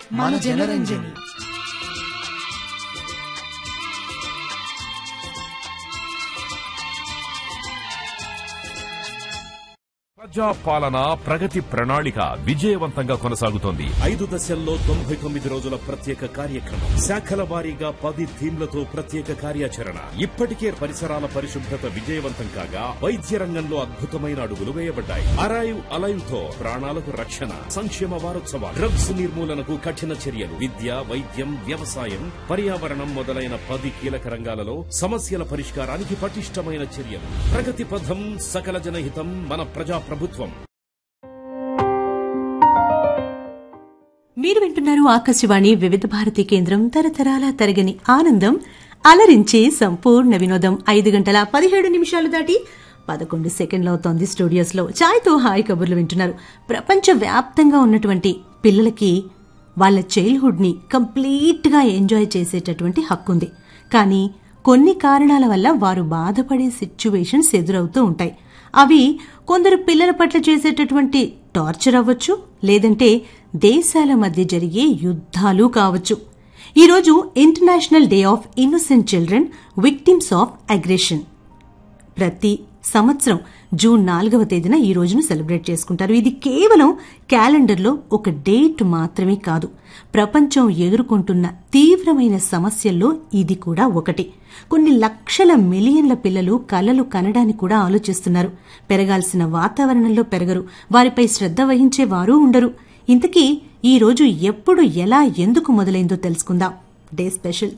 మన జనరంజని ప్రజా పాలన ప్రగతి ప్రణాళిక విజయవంతంగా కొనసాగుతోంది ఐదు దశల్లో తొంభై తొమ్మిది రోజుల ప్రత్యేక కార్యక్రమం శాఖల వారీగా పది థీమ్లతో ప్రత్యేక కార్యాచరణ ఇప్పటికే పరిసరాల పరిశుభ్రత విజయవంతం కాగా వైద్య రంగంలో అద్భుతమైన అడుగులు వేయబడ్డాయి అరైవ్ అలైవ్ తో ప్రాణాలకు రక్షణ సంక్షేమ వారోత్సవాలు డ్రగ్స్ నిర్మూలనకు కఠిన చర్యలు విద్య వైద్యం వ్యవసాయం పర్యావరణం మొదలైన పది కీలక రంగాలలో సమస్యల పరిష్కారానికి పటిష్టమైన చర్యలు ప్రగతి పథం సకల జనహితం మన ప్రజా ప్రభుత్వం మీరు వింటున్నారు ఆకాశవాణి వివిధ భారతి కేంద్రం తరతరాల తరగని ఆనందం అలరించే సంపూర్ణ వినోదం ఐదు గంటల పదిహేడు నిమిషాలు దాటి పదకొండు సెకండ్లు అవుతోంది స్టూడియోస్లో ఛాయ్తో హాయ్ కబుర్లు వింటున్నారు ప్రపంచ వ్యాప్తంగా ఉన్నటువంటి పిల్లలకి వాళ్ళ చైల్డ్హుడ్ని కంప్లీట్గా ఎంజాయ్ చేసేటటువంటి హక్కు ఉంది కానీ కొన్ని కారణాల వల్ల వారు బాధపడే సిచ్యువేషన్స్ ఎదురవుతూ ఉంటాయి అవి కొందరు పిల్లల పట్ల చేసేటటువంటి టార్చర్ అవ్వచ్చు లేదంటే దేశాల మధ్య జరిగే యుద్ధాలు కావచ్చు ఈరోజు international day of innocent children victims of aggression ప్రతి సంవత్సరం జూన్ నాలుగవ తేదీన ఈ రోజును సెలబ్రేట్ చేసుకుంటారు ఇది కేవలం క్యాలెండర్లో ఒక డేట్ మాత్రమే కాదు ప్రపంచం ఎదుర్కొంటున్న తీవ్రమైన సమస్యల్లో ఇది కూడా ఒకటి కొన్ని లక్షల మిలియన్ల పిల్లలు కలలు కనడానికి కూడా ఆలోచిస్తున్నారు పెరగాల్సిన వాతావరణంలో పెరగరు వారిపై శ్రద్ధ వహించే వారూ ఉండరు ఇంతకీ ఈ రోజు ఎప్పుడు ఎలా ఎందుకు మొదలైందో తెలుసుకుందాం డే స్పెషల్